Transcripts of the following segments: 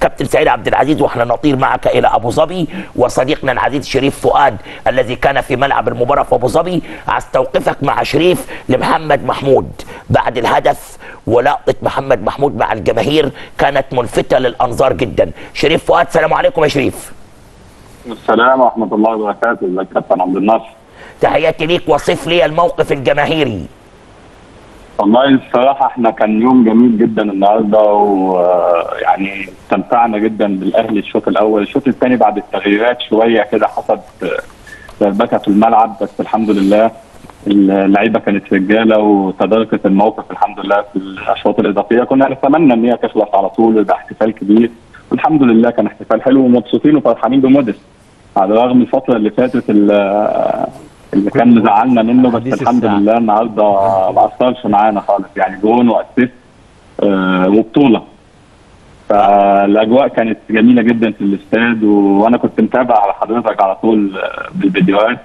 كابتن سعيد عبد العزيز واحنا نطير معك الى ابو ظبي وصديقنا العزيز شريف فؤاد الذي كان في ملعب المباراه في ابو ظبي استوقفك مع شريف لمحمد محمود بعد الهدف ولقطه محمد محمود مع الجماهير كانت ملفته للانظار جدا شريف فؤاد سلام عليكم يا شريف السلام ورحمه الله وبركاته ازيك كابتن عبد الناصر تحياتي ليك وصف لي الموقف الجماهيري والله الصراحه احنا كان يوم جميل جدا النهارده ويعني استمتعنا جدا بالاهلي الشوط الاول الشوط الثاني بعد التغييرات شويه كده حصلت دربكه في الملعب بس الحمد لله اللعيبه كانت رجاله وتداركت الموقف الحمد لله في الاشواط الاضافيه كنا نتمنى ان هي تخلص على طول ويبقى احتفال كبير والحمد لله كان احتفال حلو ومبسوطين وفرحانين بموديس على الرغم الفتره اللي فاتت اللي كان مزعلنا منه بس الحمد لله النهارده ما اثرش معانا خالص يعني جون واسيست آه وبطوله فالاجواء كانت جميله جدا في الاستاد وانا كنت متابع على حضرتك على طول بالفيديوهات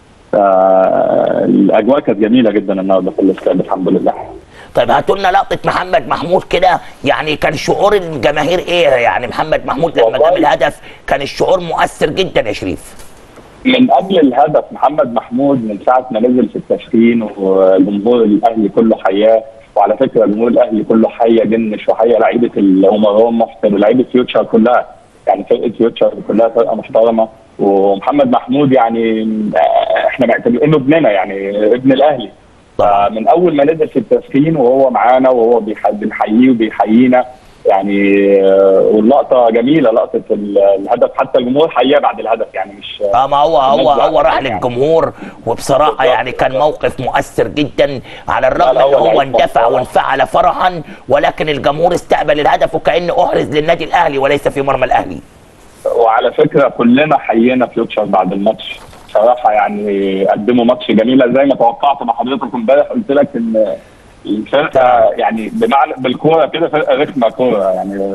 فالاجواء كانت جميله جدا النهارده في الاستاد الحمد لله طيب هاتوا لنا لقطه محمد محمود كده يعني كان شعور الجماهير ايه يعني محمد محمود لما جاب الهدف كان الشعور مؤثر جدا يا شريف من قبل الهدف محمد محمود من ساعه ما نزل في التسخين والجمهور الاهلي كله حياه وعلى فكره الجمهور الاهلي كله حيا جنش وحيا لعيبه مروان محسن ولاعيبه فيوتشر كلها يعني فرقه فيوتشر كلها فرقه محترمه ومحمد محمود يعني احنا معتبرينه ابننا يعني ابن الاهلي فمن اول ما نزل في التسخين وهو معانا وهو بنحييه وبيحيينا يعني واللقطه جميله لقطه الهدف حتى الجمهور حياه بعد الهدف يعني مش اه ما هو هو هو راح للجمهور وبصراحه يعني كان موقف مؤثر جدا على الرغم ان هو اندفع وانفعل فرحا ولكن الجمهور استقبل الهدف وكانه احرز للنادي الاهلي وليس في مرمى الاهلي وعلى فكره كلنا حيينا فيوتشر بعد الماتش صراحه يعني قدموا ماتش جميله زي ما توقعت مع حضرتك امبارح قلت لك ان الفرقه يعني بمعنى بالكوره كده فرقه رخمه كوره يعني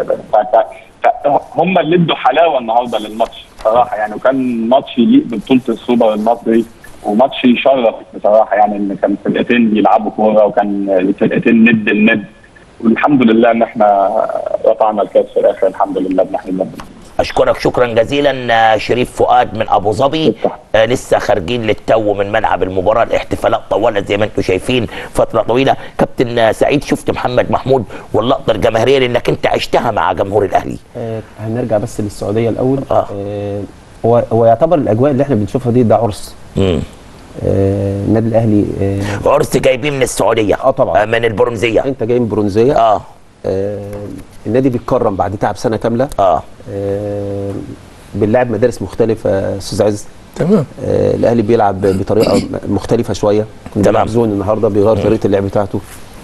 هم اللي ادوا حلاوه النهارده للماتش صراحه يعني وكان ماتش يليق ببطوله السوبر المصري وماتش يشرف بصراحه يعني ان كان فرقتين بيلعبوا كوره وكان الفرقتين ند الند والحمد لله ان احنا رفعنا الكاس في الاخر الحمد لله بنحمد الله اشكرك شكرا جزيلا شريف فؤاد من ابو ظبي آه لسه خارجين للتو من ملعب المباراه الاحتفالات طولت زي ما انتم شايفين فتره طويله كابتن سعيد شفت محمد محمود واللقطه الجماهيريه لانك انت عشتها مع جمهور الاهلي آه هنرجع بس للسعوديه الاول آه. آه هو هو يعتبر الاجواء اللي احنا بنشوفها دي ده عرس امم النادي آه الاهلي آه عرس جايبين من السعوديه اه طبعا آه من البرونزيه انت جاي من برونزيه اه آه النادي بيتكرم بعد تعب سنه كامله اه, آه بنلعب مدارس مختلفه استاذ عز تمام آه الاهلي بيلعب بطريقه مختلفه شويه تمام زون النهارده بيغير طريقه اللعب بتاعته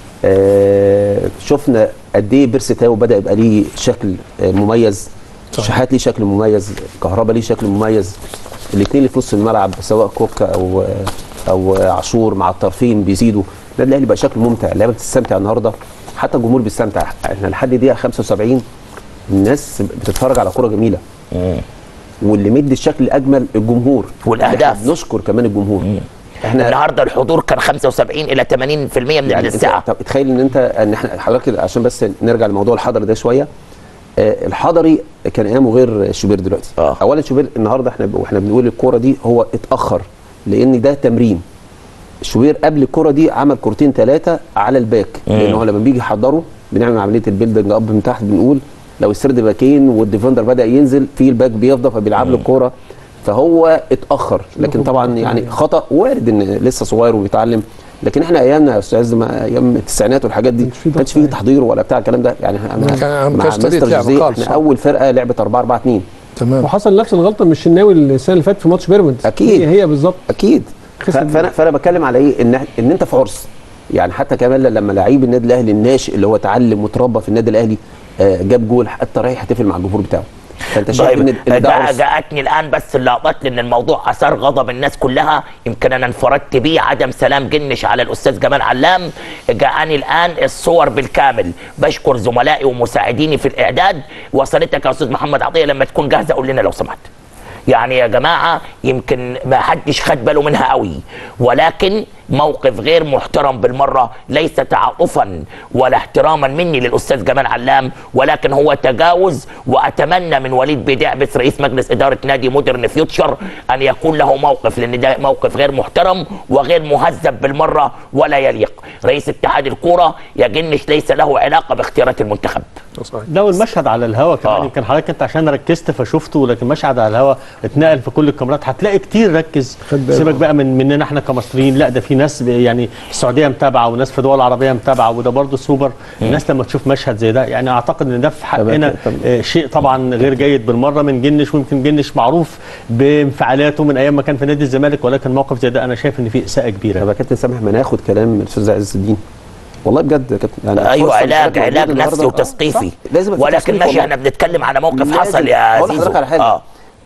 آه شفنا قد ايه بيرسي تاو بدا يبقى ليه شكل آه مميز صحيح. شحات ليه شكل مميز كهربا ليه شكل مميز الاثنين اللي في نص الملعب سواء كوكا او او عاشور مع الطرفين بيزيدوا النادي الاهلي بقى شكله ممتع اللعيبه بتستمتع النهارده حتى الجمهور بيستمتع احنا لحد دقيقه 75 الناس بتتفرج على كوره جميله مم. واللي مدي الشكل الاجمل الجمهور والاهداف نشكر كمان الجمهور مم. احنا النهارده الحضور كان 75 الى 80% من يعني الساعه طب تخيل ان انت ان احنا حضرتك عشان بس نرجع لموضوع الحضري ده شويه آه الحضري كان ايامه غير شوبير دلوقتي آه. اولا شوبير النهارده احنا واحنا بنقول الكوره دي هو اتاخر لان ده تمرين شوبير قبل الكره دي عمل كورتين ثلاثه على الباك لان هو لما بيجي يحضره بنعمل عمليه البيلدنج اب من تحت بنقول لو السرد باكين والديفندر بدا ينزل في الباك بيفضى فبيلعب له الكوره فهو اتاخر لكن طبعا يعني خطا وارد ان لسه صغير وبيتعلم لكن احنا ايامنا يا استاذ عز ايام التسعينات والحاجات دي ما كانش فيه تحضير ولا بتاع الكلام ده يعني احنا مع مستر جوزيه احنا اول فرقه لعبت 4 4 2 تمام وحصل نفس الغلطه من الشناوي السنه اللي فاتت في ماتش بيراميدز اكيد هي, هي بالظبط اكيد فانا فانا بتكلم على ايه ان ان انت في عرس يعني حتى كمان لما لعيب النادي الاهلي الناشئ اللي هو اتعلم وتربى في النادي الاهلي جاب جول حتى رايح يحتفل مع الجمهور بتاعه فانت شايف طيب ان ده عرس جاءتني الان بس اللقطات لان الموضوع اثار غضب الناس كلها يمكن انا انفردت بيه عدم سلام جنش على الاستاذ جمال علام جاءني الان الصور بالكامل بشكر زملائي ومساعديني في الاعداد وصلتك يا استاذ محمد عطيه لما تكون جاهزه قول لنا لو سمحت يعني يا جماعه يمكن ما حدش خد باله منها قوي ولكن موقف غير محترم بالمره ليس تعاطفا ولا احتراما مني للاستاذ جمال علام ولكن هو تجاوز واتمنى من وليد بيدعبس رئيس مجلس اداره نادي مودرن فيوتشر ان يكون له موقف لان ده موقف غير محترم وغير مهذب بالمره ولا يليق رئيس اتحاد الكوره يجنش ليس له علاقه باختيارات المنتخب صحيح. لا والمشهد على الهوا كمان آه. يمكن حضرتك انت عشان ركزت فشفته لكن مشهد على الهوا اتنقل في كل الكاميرات هتلاقي كتير ركز خد بالك. سيبك بقى من مننا احنا كمصريين لا ده في ناس ب- يعني السعوديه متابعه وناس في دول عربيه متابعه وده برضه سوبر الناس لما تشوف مشهد زي ده يعني اعتقد ان ده في حقنا طب- آه، شيء طبعا غير جيد بالمره من جنش ويمكن جنش معروف بانفعالاته من ايام ما كان في نادي الزمالك ولكن موقف زي ده انا شايف ان فيه اساءه طب كبيره يا كابتن سامح ما ناخد كلام من الاستاذ عز الدين والله بجد يا كابتن يعني ايوه الفرصة اللي علاج كانت موجودة علاج نفسي النهاردة- وتثقيفي صح. لازم يبقى في ولكن تثقيف ماشي والله. احنا بنتكلم على موقف لازم. حصل يا هقول لحضرتك زيزو على حاجه اه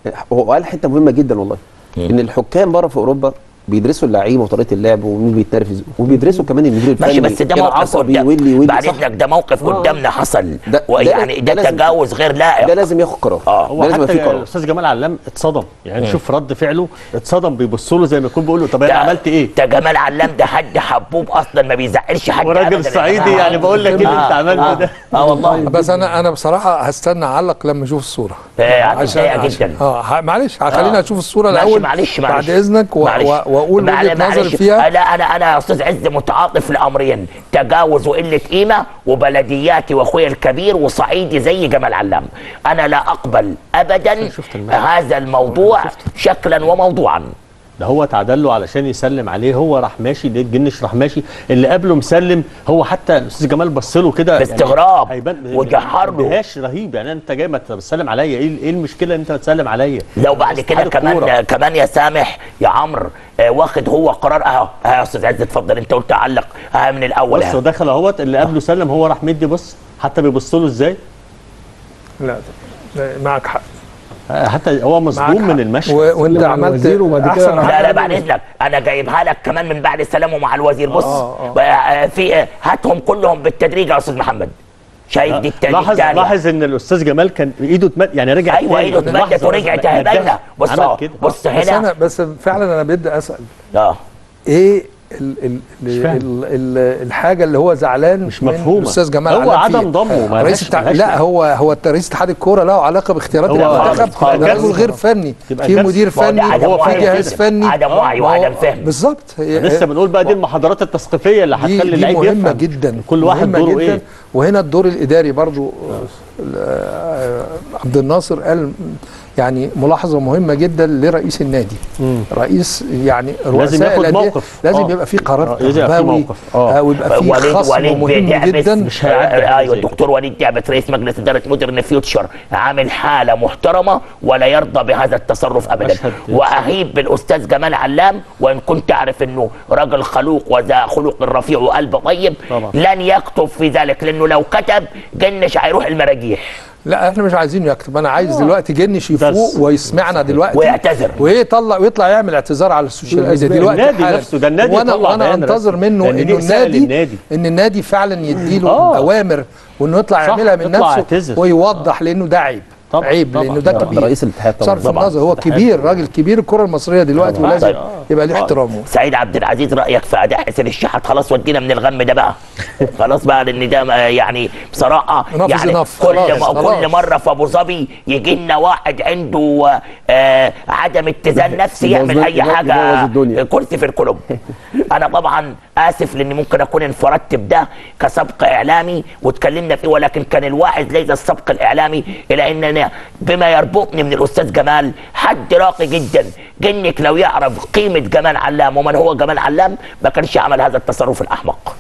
هو قال حته مهمه جدا والله ان الحكام بره في اوروبا بيدرسوا اللعيبه وطريقه اللعب ومين بيتنرفز وبيدرسوا كمان المدير الفني ماشي بس ده كده موقف عصبي قدام ويلي ويلي بعد صح. اذنك ده موقف آه. قدامنا حصل ده- ده ويعني لا- ده, ده لازم- تجاوز غير لائق ده لازم ياخد قرار آه. هو ده لازم يبقى حتى في قرار الاستاذ جمال علام اتصدم يعني شوف رد فعله اتصدم بيبص له زي ما يكون بيقول له طب انا ده- عملت ايه؟ ده جمال علام ده حد حبوب اصلا ما بيزعلش حد وراجل أبداً. صعيدي آه. يعني بقول لك ايه اللي انت عملته آه. ده اه والله بس انا انا بصراحه هستنى اعلق لما اشوف الصوره آه، هتتضايق جدا اه ه- معلش خلينا آه. اشوف الصوره ماشي، الاول معلش معلش بعد اذنك و- معلش. و- واقول معل- وجهه معلش. نظري فيها لا انا انا يا استاذ عز متعاطف لامرين تجاوز وقله قيمه وبلدياتي واخويا الكبير وصعيدي زي جمال علام انا لا اقبل ابدا شفت المشهد. هذا الموضوع شكلا وموضوعا ده هو تعدل له علشان يسلم عليه هو راح ماشي لقيت جنش راح ماشي اللي قبله مسلم هو حتى الاستاذ جمال بص له كده باستغراب هيبان- وجحر له. اندهاش رهيب يعني انت جاي ما تسلم عليا ايه ايه المشكله ان انت تسلم عليا لو بعد كده اتحاد الكورة. كمان كمان يا سامح يا عمرو آه، واخد هو قرار اهو اه يا استاذ عز اتفضل انت قلت علق اه من الاول بص هو اهو. دخل اهوت اللي قبله سلم هو راح مدي بص حتى بيبص له ازاي لا لا، معك حق آه، حتى هو معك مصدوم حق. من المشهد و- وانت سلم على عملت الوزير وبعد كده احسن راح- لا لا حاجه بعد اذنك انا جايبها لك كمان من بعد السلام مع الوزير بص آه، آه، في آه، هاتهم كلهم بالتدريج يا استاذ محمد شايف دي التاني لاحظ التانية. لاحظ ان الاستاذ جمال كان ايده اتمد يعني رجع ايوه ايده اتمدت ورجعت اهي باينه بص عمل اهو كده. بص بس هنا انا بس فعلا انا بدي اسال اه ايه ال ال ال فاهم. ال ال الحاجه اللي هو زعلان مش من مفهومة. الاستاذ جمال هو علام عدم فيها؟ ضمه، ما رئيس لهاش- التع... ملهاش لا دعوة. هو هو رئيس اتحاد الكوره له علاقه باختيارات هو المنتخب خالص، ده خالص. رجل غير فني يبقى في كارثة. مدير ما هو ده فني عدم هو في وعي جهاز كده. فني عدم وعي ما هو- وعدم فهم. بالظبط هي- لسه بنقول بقى دي المحاضرات التثقيفيه اللي دي, هتخلي دي اللعيب مهمه يفهم جدا كل واحد مهمة دوره جدا ايه وهنا الدور الاداري برضو آه، عبد الناصر قال يعني ملاحظه مهمه جدا لرئيس النادي رئيس يعني رؤساء ياخد الأندية موقف. لازم آه. يبقى في قرار آه، لازم يبقى في تربوي موقف. آه. آه، ويبقى في وليد خصم وليد مهم بيدعبس جدا مش هيعدي آه، حاجة ايوه زي كده. الدكتور وليد دعبس رئيس مجلس اداره مودرن فيوتشر عامل حاله محترمه ولا يرضى بهذا التصرف ابدا مشهد واهيب بالاستاذ جمال علام وان كنت اعرف انه رجل خلوق وذا خلق رفيع وقلب طيب طبعا. لن يكتب في ذلك لانه لو كتب جنش هيروح المراجيح لا احنا مش عايزينه يكتب انا عايز دلوقتي جنش يفوق بس. ويسمعنا دلوقتي ويعتذر. ويطلع ويطلع يعمل اعتذار على السوشيال ميديا الأسباب. دلوقتي النادي حالاً. نفسه، ده النادي وانا يطلع وانا بيان انتظر رسمي. منه لأن دي انه إساءة النادي للنادي. ان النادي فعلا يديله آه. اوامر وانه يطلع صح، يعملها من يطلع نفسه يعتذر. ويوضح لانه ده عيب طبعا، عيب طبعا. لانه ده ده كبير رئيس الاتحاد طبعا. صرف طبعا. النظر هو كبير راجل كبير الكره المصريه دلوقتي طبعا. ولازم طيب. يبقى ليه احترامه سعيد عبد العزيز رايك في اداء حسين الشحات خلاص ودينا من الغم ده بقى خلاص بقى لان ده آه، يعني بصراحه Enough is يعني enough. كل خلاص، ما خلاص. كل مره في ابو ظبي يجي لنا واحد عنده آه عدم اتزان نفسي يعمل يبوظ- اي يبوظ حاجه الدنيا. كرسي في الكلوب انا طبعا اسف لاني ممكن اكون انفردت بده كسبق اعلامي واتكلمنا فيه ولكن كان الواحد ليس السبق الاعلامي الى اننا بما يربطني من الاستاذ جمال حد راقي جدا جنك لو يعرف قيمه جمال علام ومن هو جمال علام ما كانش عمل هذا التصرف الاحمق